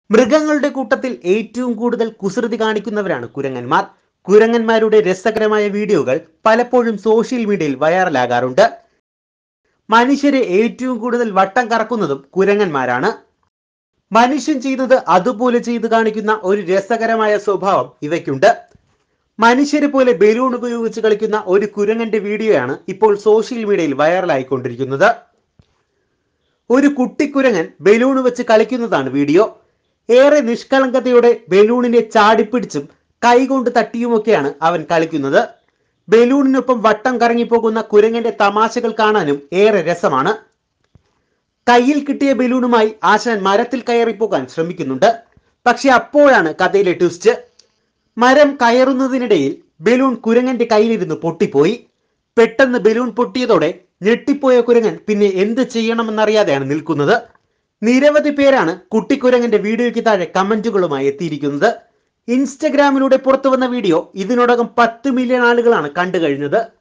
മൃഗങ്ങളുടെ കൂട്ടത്തിൽ ഏറ്റവും കൂടുതൽ കുസൃതി കാണിക്കുന്നവരാണ് കുരങ്ങന്മാർ കുരങ്ങന്മാരുടെ രസകരമായ വീഡിയോകൾ പലപ്പോഴും സോഷ്യൽ മീഡിയയിൽ വൈറലാകാറുണ്ട് മനുഷ്യരെ ഏറ്റവും കൂടുതൽ വട്ടം കറക്കുന്നതും കുരങ്ങന്മാരാണ് മനുഷ്യൻ ചെയ്യുന്നത് അതുപോലെ ചെയ്ത് കാണിക്കുന്ന ഒരു രസകരമായ സ്വഭാവം ഇവയ്ക്കുണ്ട് മനുഷ്യരെ പോലെ ബലൂൺ ഉപയോഗിച്ച് കളിക്കുന്ന ഒരു കുരങ്ങന്റെ വീഡിയോയാണ് ഇപ്പോൾ സോഷ്യൽ മീഡിയയിൽ വൈറലായിക്കൊണ്ടിരിക്കുന്നത് ഒരു കുട്ടിക്കുരങ്ങൻ ബലൂൺ വെച്ച് കളിക്കുന്നതാണ് വീഡിയോ ഏറെ നിഷ്കളങ്കതയോടെ ബലൂണിനെ ചാടിപ്പിടിച്ചും കൈകൊണ്ട് തട്ടിയുമൊക്കെയാണ് അവൻ കളിക്കുന്നത് ബലൂണിനൊപ്പം വട്ടം കറങ്ങിപ്പോകുന്ന കുരങ്ങന്റെ തമാശകൾ കാണാനും ഏറെ രസമാണ് കയ്യിൽ കിട്ടിയ ബലൂണുമായി ആശാൻ മരത്തിൽ കയറിപ്പോകാൻ ശ്രമിക്കുന്നുണ്ട് പക്ഷെ അപ്പോഴാണ് കഥയിലെ ട്വിസ്റ്റ് മരം കയറുന്നതിനിടയിൽ ബലൂൺ കുരങ്ങന്റെ കയ്യിലിരുന്ന് പൊട്ടിപ്പോയി പെട്ടെന്ന് ബലൂൺ പൊട്ടിയതോടെ ഞെട്ടിപ്പോയ കുരങ്ങൻ പിന്നെ എന്ത് ചെയ്യണമെന്നറിയാതെയാണ് നിൽക്കുന്നത് നിരവധി പേരാണ് കുട്ടിക്കുരങ്ങന്റെ വീഡിയോയ്ക്ക് താഴെ കമന്റുകളുമായി എത്തിയിരിക്കുന്നത് ഇൻസ്റ്റഗ്രാമിലൂടെ പുറത്തു വന്ന വീഡിയോ ഇതിനോടകം പത്ത് മില്യൺ ആളുകളാണ് കണ്ടു കഴിഞ്ഞത്